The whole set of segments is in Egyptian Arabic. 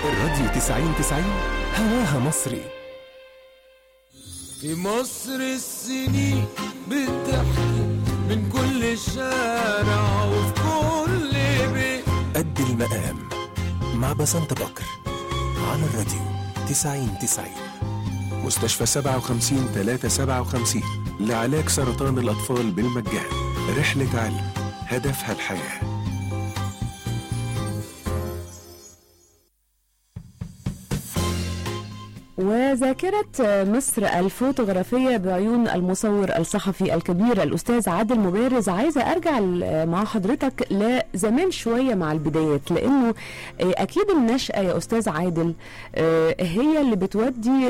الراديو 90 90 هواها مصري في مصر السنين بتحكي من كل شارع وفي كل بيت قد المقام مع بسنت بكر على الراديو 90 90 مستشفى 57 357 لعلاج سرطان الأطفال بالمجان رحلة علم هدفها الحياه وذاكرة مصر الفوتوغرافية بعيون المصور الصحفي الكبير الأستاذ عادل مبارز عايزة أرجع مع حضرتك لزمان شوية مع البدايات لأنه أكيد النشأة يا أستاذ عادل هي اللي بتودي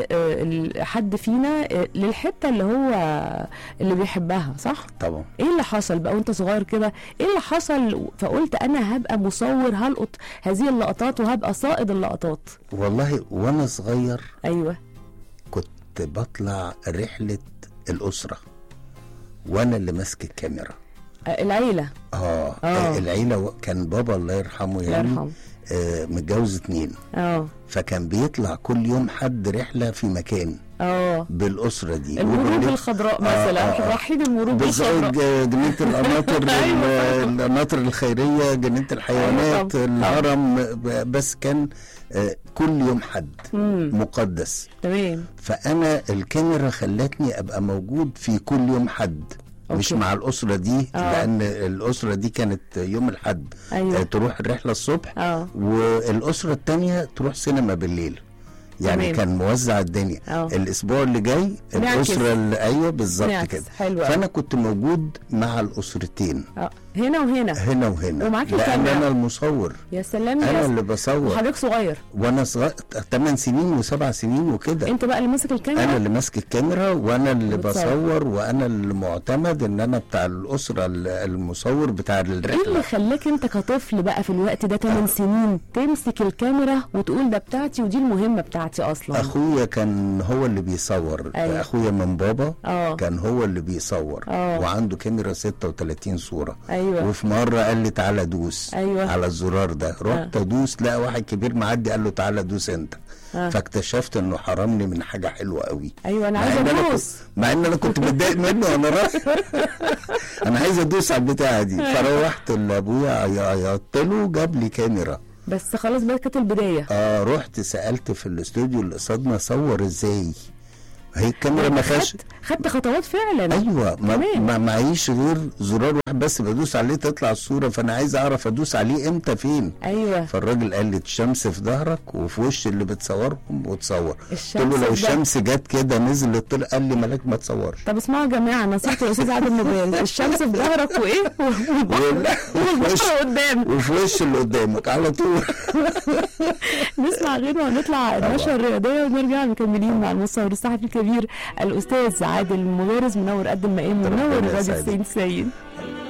حد فينا للحتة اللي هو اللي بيحبها صح؟ طبعا إيه اللي حصل بقى وأنت صغير كده إيه اللي حصل فقلت أنا هبقى مصور هلقط هذه اللقطات وهبقى صائد اللقطات والله وانا صغير أيوه كنت بطلع رحلة الأسرة وأنا اللي ماسك الكاميرا العيلة آه, آه. آه. العيلة و- كان بابا الله يرحمه الله يعني يرحمه آه متجوز اتنين اه فكان بيطلع كل يوم حد رحلة في مكان اه بالأسرة دي المروج وبالليل- الخضراء آه، مثلا آه، آه. رايحين المروج بالظبط الخضراء ج- جنينة القناطر أيوة، ال- القناطر الخيرية جنينة الحيوانات طبعا. الهرم ب- بس كان آه، كل يوم حد مم. مقدس تمام فانا الكاميرا خلتني ابقى موجود في كل يوم حد مش أوكي. مع الاسره دي آه. لان الاسره دي كانت يوم الحد أيوة. آه، تروح الرحله الصبح اه والاسره التانية تروح سينما بالليل يعني تمام. كان موزع الدنيا آه. الاسبوع اللي جاي نعكس. الاسره اللي ايوه بالظبط نعكس. كده حلو أوي. فانا كنت موجود مع الاسرتين اه هنا وهنا هنا وهنا ومعاك لان الكاميرا. انا المصور يا سلام انا يا اللي بصور وحضرتك صغير وانا صغير 8 سنين وسبع سنين وكده انت بقى اللي ماسك انا الكاميرا اللي ماسك الكاميرا وانا اللي بتصور. بصور وانا اللي معتمد ان انا بتاع الاسره ال- المصور بتاع ايه اللي الرحله خلاك انت كطفل بقى في الوقت ده 8 سنين تمسك الكاميرا وتقول ده بتاعتي ودي المهمة بتاعتي اصلا اخويا كان هو اللي بيصور أيوة. اخويا من بابا اه كان هو اللي بيصور آه. وعنده كاميرا 36 صوره ايوه وفي مره قال لي تعالى دوس أيوة. على الزرار ده رحت ادوس لقى واحد كبير معدي قال له تعالى دوس انت آه. فاكتشفت انه حرمني من حاجه حلوه قوي ايوه انا مع عايزه إن أنا كنت- ادوس مع ان انا كنت متضايق منه وانا رايح انا عايز ادوس على البتاعه دي فروحت لابويا عي- عيطت له جاب لي كاميرا بس خلاص بقى كانت البداية اه رحت سالت في الاستوديو اللي قصادنا صور ازاي هي الكاميرا ما فيهاش خدت خدت خطوات فعلا ايوه ما, تمام. ما معيش غير زرار واحد بس بدوس عليه تطلع الصوره فانا عايز اعرف ادوس عليه امتى فين ايوه فالراجل قال لي الشمس في ظهرك وفي وش اللي بتصورهم وتصور قلت الشمس له لو في ظهرك. الشمس جت كده نزلت طلع قال لي ملاك ما تصورش طب اسمعوا يا جماعه نصيحه الاستاذ عادل نوبال الشمس في ظهرك وايه وال- والبحر قدام وفي وش اللي قدامك على طول نسمع غيره ونطلع النشره الرياضيه ونرجع مكملين مع المصور الصحفي الكبير الاستاذ عادل مبارز منور قد المقام منور ربنا الراديو يسعدك. 90 90